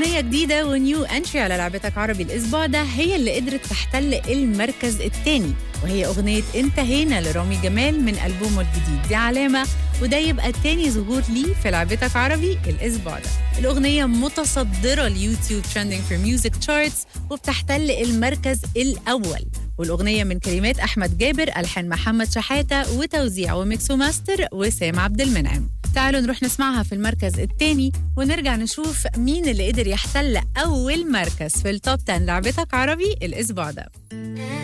أغنية جديدة ونيو انتري على لعبتك عربي الأسبوع ده هي اللي قدرت تحتل المركز الثاني وهي أغنية انتهينا لرامي جمال من ألبومه الجديد دي علامة وده يبقى تاني ظهور ليه في لعبتك عربي الأسبوع ده الأغنية متصدرة اليوتيوب ترندنج في ميوزك تشارتس وبتحتل المركز الأول والأغنية من كلمات أحمد جابر ألحان محمد شحاتة وتوزيع وميكس وماستر وسام عبد المنعم تعالوا نروح نسمعها في المركز الثاني ونرجع نشوف مين اللي قدر يحتل أول مركز في التوب 10 لعبتك عربي الأسبوع ده